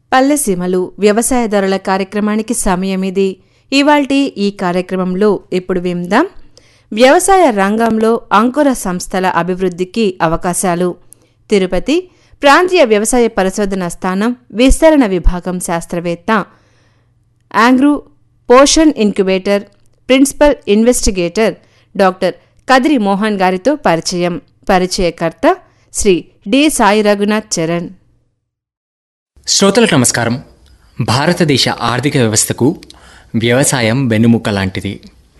పల్లెసీమలు వ్యవసాయదారుల కార్యక్రమానికి సమయం ఇది ఇవాల్టి ఈ కార్యక్రమంలో ఇప్పుడు విందాం వ్యవసాయ రంగంలో అంకుర సంస్థల అభివృద్ధికి అవకాశాలు తిరుపతి ప్రాంతీయ వ్యవసాయ పరిశోధన స్థానం విస్తరణ విభాగం శాస్త్రవేత్త Angrau Poshan incubator principal investigator doctor Kadiri Mohan గారితో పరిచయం పరిచయకర్త శ్రీ డి సాయి రఘునాథ్ చరణ్ శ్రోతలకు నమస్కారం భారతదేశ ఆర్థిక వ్యవస్థకు వ్యవసాయం వెన్నుముక్క లాంటిది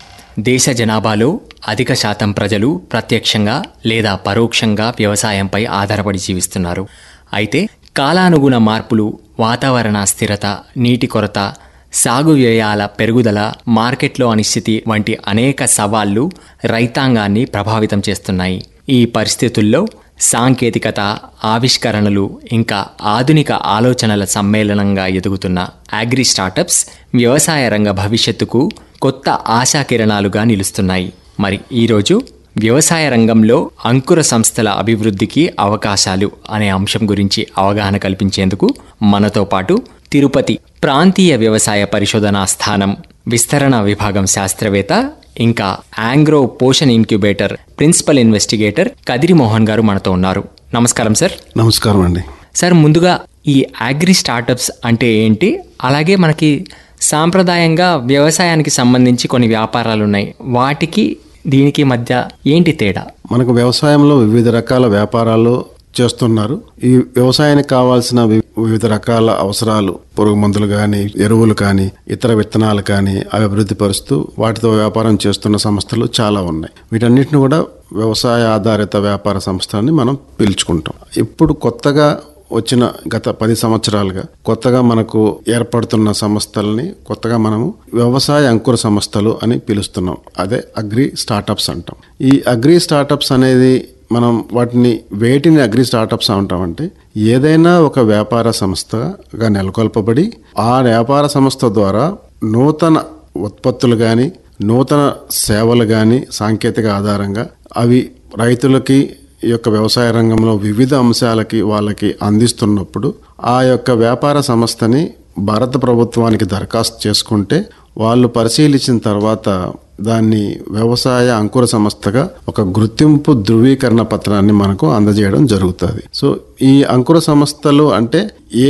దేశ జనాభాలో అధిక శాతం ప్రజలు ప్రత్యక్షంగా లేదా పరోక్షంగా వ్యవసాయంపై ఆధారపడి జీవిస్తున్నారు అయితే కాలానుగుణ మార్పులు వాతావరణ స్థిరత నీటి కొరత సాగు వ్యయాల పెరుగుదల మార్కెట్లో అనిశ్చితి వంటి అనేక సవాళ్లు రైతాంగాన్ని ప్రభావితం చేస్తున్నాయి ఈ పరిస్థితుల్లో సాంకేతికత ఆవిష్కరణలు ఇంకా ఆధునిక ఆలోచనల సమ్మేళనంగా ఎదుగుతున్న అగ్రి స్టార్టప్స్ వ్యవసాయ రంగ భవిష్యత్తుకు కొత్త ఆశాకిరణాలుగా నిలుస్తున్నాయి మరి ఈరోజు వ్యవసాయ రంగంలో అంకుర సంస్థల అభివృద్ధికి అవకాశాలు అనే అంశం గురించి అవగాహన కల్పించేందుకు మనతో పాటు తిరుపతి ప్రాంతీయ వ్యవసాయ పరిశోధనా స్థానం విస్తరణ విభాగం శాస్త్రవేత్త ఇంకా Angrau Poshan incubator principal investigator Kadiri Mohan గారు మనతో ఉన్నారు నమస్కారం సార్ నమస్కారం అండి సార్ ముందుగా ఈ అగ్రి స్టార్టప్స్ అంటే ఏంటి అలాగే మనకి సాంప్రదాయంగా వ్యవసాయానికి సంబంధించి కొన్ని వ్యాపారాలు ఉన్నాయి వాటికి దీనికి మధ్య ఏంటి తేడా మనకు వ్యవసాయంలో వివిధ రకాల వ్యాపారాలు చేస్తున్నారు ఈ వ్యవసాయానికి కావాల్సిన వి- వివిధ రకాల అవసరాలు పురుగు మందులు కానీ ఎరువులు కానీ ఇతర విత్తనాలు కానీ అవి అభివృద్ధి పరుస్తూ వాటితో వ్యాపారం చేస్తున్న సంస్థలు చాలా ఉన్నాయి వీటన్నిటిని కూడా వ్యవసాయ ఆధారిత వ్యాపార సంస్థలని మనం పిలుచుకుంటాం ఇప్పుడు కొత్తగా వచ్చిన గత పది సంవత్సరాలుగా కొత్తగా మనకు ఏర్పడుతున్న సంస్థలని కొత్తగా మనము వ్యవసాయ అంకుర సంస్థలు అని పిలుస్తున్నాం అదే అగ్రి స్టార్టప్స్ అంటాం ఈ అగ్రి స్టార్టప్స్ అనేది మనం వాటిని వేటిని అగ్రి స్టార్టప్స్ అంటామంటే ఏదైనా ఒక వ్యాపార సంస్థగా నెలకొల్పబడి ఆ వ్యాపార సంస్థ ద్వారా నూతన ఉత్పత్తులు కానీ నూతన సేవలు కానీ సాంకేతిక ఆధారంగా అవి రైతులకి ఈ యొక్క వ్యవసాయ రంగంలో వివిధ అంశాలకి వాళ్ళకి అందిస్తున్నప్పుడు ఆ యొక్క వ్యాపార సంస్థని భారత ప్రభుత్వానికి దరఖాస్తు చేసుకుంటే వాళ్ళు పరిశీలించిన తర్వాత దాన్ని వ్యవసాయ అంకుర సంస్థగా ఒక గుర్తింపు ధృవీకరణ పత్రాన్ని మనకు అందజేయడం జరుగుతుంది సో ఈ అంకుర సంస్థలు అంటే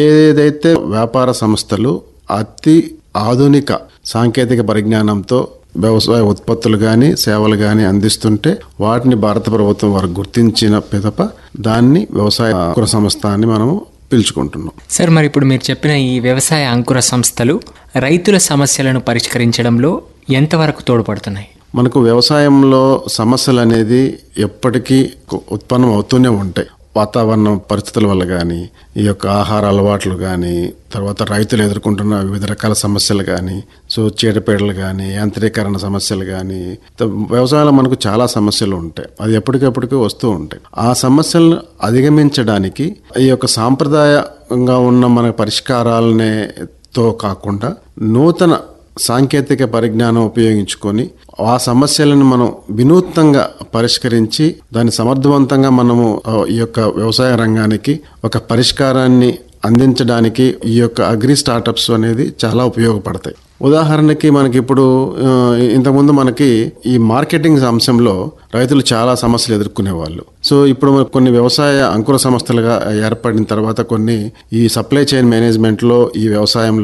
ఏదైతే వ్యాపార సంస్థలు అతి ఆధునిక సాంకేతిక పరిజ్ఞానంతో వ్యవసాయ ఉత్పత్తులు కానీ సేవలు కానీ అందిస్తుంటే వాటిని భారత ప్రభుత్వం వారు గుర్తించిన పిదప దాన్ని వ్యవసాయ అంకుర సంస్థ అని మనము పిలుచుకుంటున్నాం సార్ మరి ఇప్పుడు మీరు చెప్పిన ఈ వ్యవసాయ అంకుర సంస్థలు రైతుల సమస్యలను పరిష్కరించడంలో ఎంతవరకు తోడ్పడుతున్నాయి మనకు వ్యవసాయంలో సమస్యలు అనేది ఎప్పటికీ ఉత్పన్నం అవుతూనే ఉంటాయి వాతావరణ పరిస్థితుల వల్ల కానీ ఈ యొక్క ఆహార అలవాట్లు కానీ తర్వాత రైతులు ఎదుర్కొంటున్న వివిధ రకాల సమస్యలు కానీ సో చీడపీడలు కానీ యాంత్రీకరణ సమస్యలు కానీ త- వ్యవసాయంలో మనకు చాలా సమస్యలు ఉంటాయి అది ఎప్పటికప్పటికి వస్తూ ఉంటాయి ఆ సమస్యలను అధిగమించడానికి ఈ యొక్క సాంప్రదాయంగా ఉన్న మన పరిష్కారాలనే తో కాకుండా నూతన సాంకేతిక పరిజ్ఞానం ఉపయోగించుకొని ఆ సమస్యలను మనం వినూత్నంగా పరిష్కరించి దాన్ని సమర్థవంతంగా మనము ఆ, ఈ యొక్క వ్యవసాయ రంగానికి ఒక పరిష్కారాన్ని అందించడానికి ఈ యొక్క అగ్రి స్టార్టప్స్ అనేది చాలా ఉపయోగపడతాయి ఉదాహరణకి మనకి ఇప్పుడు ఆ, ఇంతకుముందు మనకి ఈ మార్కెటింగ్ అంశంలో రైతులు చాలా సమస్యలు ఎదుర్కొనేవాళ్ళు సో ఇప్పుడు మనకు కొన్ని వ్యవసాయ అంకుర సంస్థలుగా ఏర్పడిన తర్వాత కొన్ని ఈ సప్లై చైన్ మేనేజ్మెంట్లో ఈ వ్యవసాయంలో